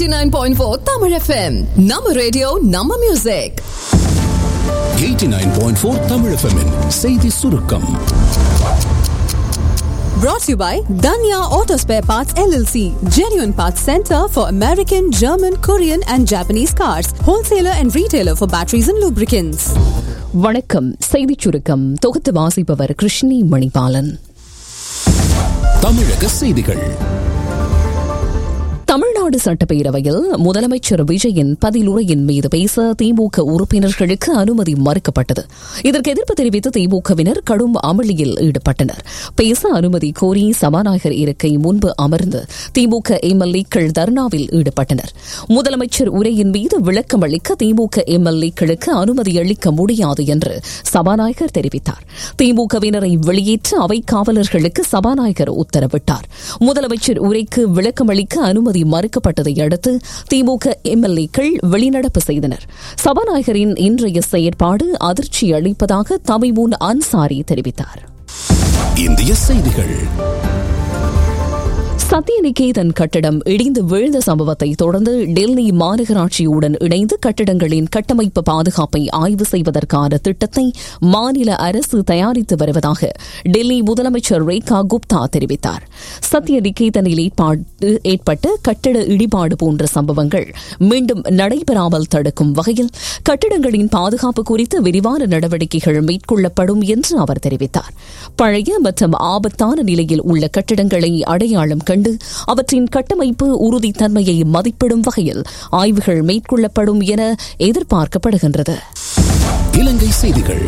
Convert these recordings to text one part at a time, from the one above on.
89.4 Tamil FM. நம்ம radio நம்ம music 89.4 Tamil FM -இன் செய்தி சுருக்கம் brought to you by Danya Auto Spare Parts LLC, genuine parts center for American, German, Korean and Japanese cars, wholesaler and retailer for batteries and lubricants. வணக்கம் செய்திச் சுருக்கம் தொகுத்து வாசிப்பவர் கிருஷ்ணி மணிபாலன் தமிழக செய்திகள் தமிழ்நாடு சட்டப்பேரவையில் முதலமைச்சர் விஜயின் பதிலுரையின் மீது பேச திமுக உறுப்பினர்களுக்கு அனுமதி மறுக்கப்பட்டது இதற்கு எதிர்ப்பு தெரிவித்து திமுகவினர் கடும் அமளியில் ஈடுபட்டனர் பேச அனுமதி கோரி சபாநாயகர் இருக்கை முன்பு அமர்ந்து திமுக எம்எல்ஏக்கள் தர்ணாவில் ஈடுபட்டனர் முதலமைச்சர் உரையின் மீது விளக்கம் அளிக்க திமுக எம்எல்ஏக்களுக்கு அனுமதி அளிக்க முடியாது என்று சபாநாயகர் தெரிவித்தார் திமுகவினரை வெளியேற்ற அவை காவலர்களுக்கு சபாநாயகர் உத்தரவிட்டார் முதலமைச்சர் உரைக்கு விளக்கம் அளிக்க அனுமதி மறுக்கப்பட்டதை அடுத்து திமுக எம்எல்ஏக்கள் வெளிநடப்பு செய்தனர் சபாநாயகரின் இன்றைய செயற்பாடு அதிர்ச்சி அளிப்பதாக தமிமுன் அன்சாரி தெரிவித்தார் இந்திய செய்திகள் சத்தியநிகேதன் கட்டடம் இடிந்து விழுந்த சம்பவத்தை தொடர்ந்து டெல்லி மாநகராட்சியுடன் இணைந்து கட்டடங்களின் கட்டமைப்பு பாதுகாப்பை ஆய்வு செய்வதற்கான திட்டத்தை மாநில அரசு தயாரித்து வருவதாக டெல்லி முதலமைச்சர் ரேகா குப்தா தெரிவித்தார் சத்தியநிகேதனில் ஏற்பட்ட கட்டட இடிபாடு போன்ற சம்பவங்கள் மீண்டும் நடைபெறாமல் தடுக்கும் வகையில் கட்டடங்களின் பாதுகாப்பு குறித்து விரிவான நடவடிக்கைகள் மேற்கொள்ளப்படும் என்று அவர் தெரிவித்தார் பழைய மற்றும் ஆபத்தான நிலையில் உள்ள கட்டடங்களை அடையாளம் கண்டு அவற்றின் கட்டமைப்பு உறுதித்தன்மையை மதிப்பிடும் வகையில் ஆய்வுகள் மேற்கொள்ளப்படும் என எதிர்பார்க்கப்படுகின்றது இலங்கை செய்திகள்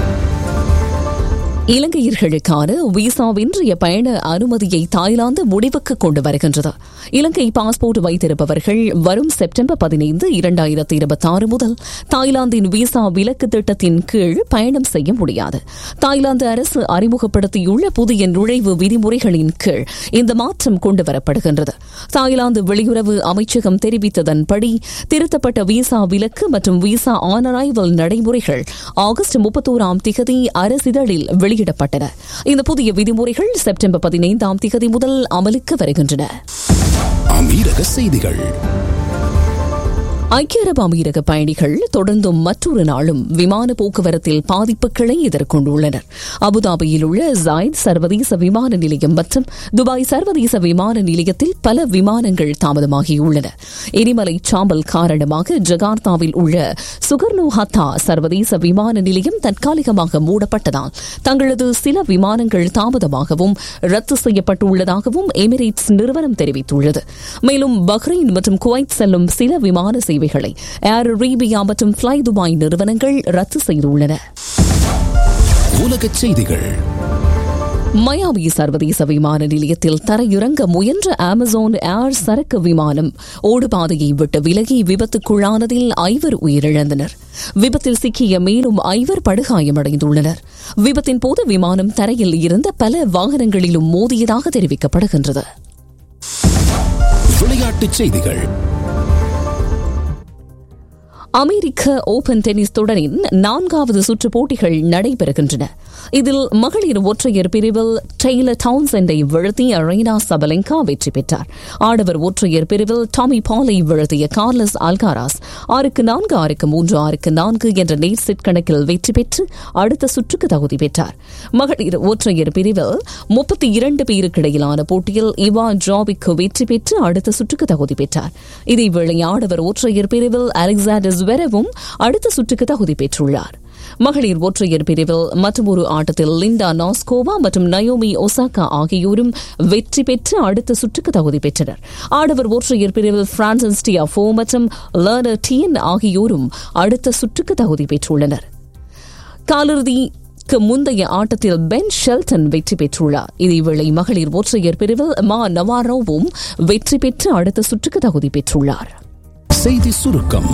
இலங்கையர்களுக்கான விசாவின்றிய பயண அனுமதியை தாய்லாந்து முடிவுக்கு கொண்டு வருகின்றது இலங்கை பாஸ்போர்ட் வைத்திருப்பவர்கள் வரும் செப்டம்பர் பதினைந்து இரண்டாயிரத்தி இருபத்தி ஆறு முதல் தாய்லாந்தின் விசா விலக்கு திட்டத்தின் கீழ் பயணம் செய்ய முடியாது தாய்லாந்து அரசு அறிமுகப்படுத்தியுள்ள புதிய நுழைவு விதிமுறைகளின் கீழ் இந்த மாற்றம் கொண்டுவரப்படுகின்றது தாய்லாந்து வெளியுறவு அமைச்சகம் தெரிவித்ததன்படி திருத்தப்பட்ட விசா விலக்கு மற்றும் விசா ஆன் அரைவல் நடைமுறைகள் ஆகஸ்ட் முப்பத்தோராம் திகதி அரசிதழில் வெளியிடப்பட்டன இந்த புதிய விதிமுறைகள் செப்டம்பர் பதினைந்தாம் திகதி முதல் அமலுக்கு வருகின்றன அமீரக செய்திகள் ஐக்கிய அரபு அமீரக பயணிகள் தொடர்ந்தும் மற்றொரு நாளும் விமான போக்குவரத்தில் பாதிப்புகளை எதிர்கொண்டுள்ளனர் அபுதாபியில் உள்ள ஜாயத் சர்வதேச விமான நிலையம் மற்றும் துபாய் சர்வதேச விமான நிலையத்தில் பல விமானங்கள் தாமதமாகியுள்ளன எரிமலை சாம்பல் காரணமாக ஜகார்த்தாவில் உள்ள சுகர்னோ ஹத்தா சர்வதேச விமான நிலையம் தற்காலிகமாக மூடப்பட்டதால் தங்களது சில விமானங்கள் தாமதமாகவும் ரத்து செய்யப்பட்டுள்ளதாகவும் எமிரேட்ஸ் நிறுவனம் தெரிவித்துள்ளது மேலும் பஹ்ரைன் மற்றும் குவைத் செல்லும் சில விமான சேவைகளை ஏர் அரேபியா மற்றும் ஃபிளை துபாய் நிறுவனங்கள் ரத்து செய்துள்ளன உலக செய்திகள் மயாமி சர்வதேச விமான நிலையத்தில் தரையிறங்க முயன்ற அமேசான் ஏர் சரக்கு விமானம் ஓடுபாதையை விட்டு விலகி விபத்துக்குள்ளானதில் ஐவர் உயிரிழந்தனர் விபத்தில் சிக்கிய மேலும் ஐவர் படுகாயமடைந்துள்ளனர் விபத்தின் போது விமானம் தரையில் இருந்த பல வாகனங்களிலும் மோதியதாக தெரிவிக்கப்படுகின்றது விளையாட்டுச் செய்திகள் அமெரிக்க ஓபன் டென்னிஸ் தொடரின் நான்காவது சுற்று போட்டிகள் நடைபெறுகின்றன இதில் மகளிர் ஒற்றையர் பிரிவில் டெய்லர் டவுன்செண்டை வீழ்த்தி அரீனா சபலெங்கா வெற்றி பெற்றார் ஆடவர் ஒற்றையர் பிரிவில் டாமி பாலை வீழ்த்திய கார்லஸ் அல்காராஸ் ஆறுக்கு நான்கு ஆறுக்கு மூன்று ஆறுக்கு நான்கு என்ற நேர் செட் கணக்கில் வெற்றி பெற்று அடுத்த சுற்றுக்கு தகுதி பெற்றார் மகளிர் ஒற்றையர் பிரிவில் முப்பத்தி இரண்டு பேருக்கிடையிலான போட்டியில் இவா ஜாபிக்கு வெற்றி பெற்று அடுத்த சுற்றுக்கு தகுதி பெற்றார் இதேவேளை ஆடவர் ஒற்றையர் பிரிவில் அலெக்சாண்டர் ஜ்வெரவும் அடுத்த சுற்றுக்கு தகுதி பெற்றுள்ளார் மகளிர் ஒற்றையர் பிரிவில் மற்றொரு ஆட்டத்தில் லிண்டா நாஸ்கோவா மற்றும் நயோமி ஒசாகா ஆகியோரும் வெற்றி பெற்று அடுத்த சுற்றுக்கு தகுதி பெற்றனர் ஆடவர் ஒற்றையர் பிரிவில் பிரான்சன் ஸ்டியாஃபோ மற்றும் லேர்னர் டியன் ஆகியோரும் அடுத்த சுற்றுக்கு தகுதி பெற்றுள்ளனர் காலிறுதி முந்தைய ஆட்டத்தில் பென் ஷெல்டன் வெற்றி பெற்றுள்ளார் இதேவேளை மகளிர் ஒற்றையர் பிரிவில் மா நவாரோவும் வெற்றி பெற்று அடுத்த சுற்றுக்கு தகுதி பெற்றுள்ளார் செய்தி சுருக்கம்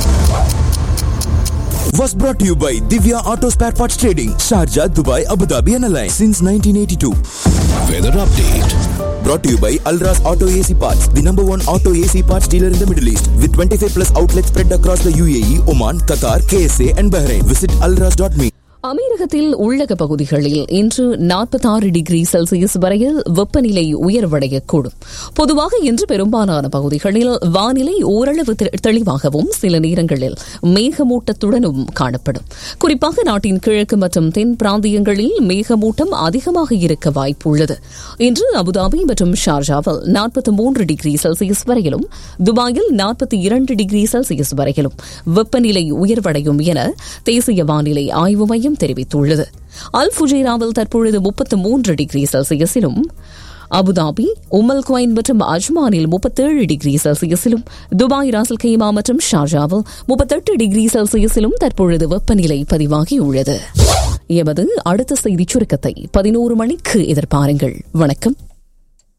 was brought to you by Divya Auto Spare Parts Trading, Sharjah, Dubai, Abu Dhabi and Alliance since 1982. Weather update Brought to you by Alras Auto AC Parts, the number one auto AC parts dealer in the Middle East, with 25 plus outlets spread across the UAE, Oman, Qatar, KSA and Bahrain. Visit alras.me. அமீரகத்தில் உள்ளக பகுதிகளில் இன்று நாற்பத்தாறு degree Celsius வரையில் வெப்பநிலை உயர்வடையக்கூடும் பொதுவாக இன்று பெரும்பாலான பகுதிகளில் வானிலை ஓரளவு தெ- தெளிவாகவும் சில நேரங்களில் மேகமூட்டத்துடனும் காணப்படும் குறிப்பாக நாட்டின் கிழக்கு மற்றும் தென் பிராந்தியங்களில் மேகமூட்டம் அதிகமாக இருக்க வாய்ப்புள்ளது இன்று அபுதாபி மற்றும் ஷார்ஜாவில் நாற்பத்தி மூன்று டிகிரி செல்சியஸ் வரையிலும் துபாயில் நாற்பத்தி இரண்டு டிகிரி செல்சியஸ் வரையிலும் வெப்பநிலை உயர்வடையும் என தேசிய வானிலை ஆய்வு மையம் தெரிவித்துள்ளது அல் ஃபுஜைராவில் தற்பொழுது முப்பத்து மூன்று டிகிரி செல்சியஸிலும் அபுதாபி உமல் குவைன் மற்றும் அஜ்மானில் முப்பத்தேழு டிகிரி செல்சியஸிலும் துபாய் ராசல் கைமா மற்றும் ஷார்ஜாவில் முப்பத்தெட்டு டிகிரி செல்சியஸிலும் தற்பொழுது வெப்பநிலை பதிவாகியுள்ளது எமது அடுத்த செய்திச் சுருக்கத்தை பதினோரு மணிக்கு எதிர்பாருங்கள் வணக்கம்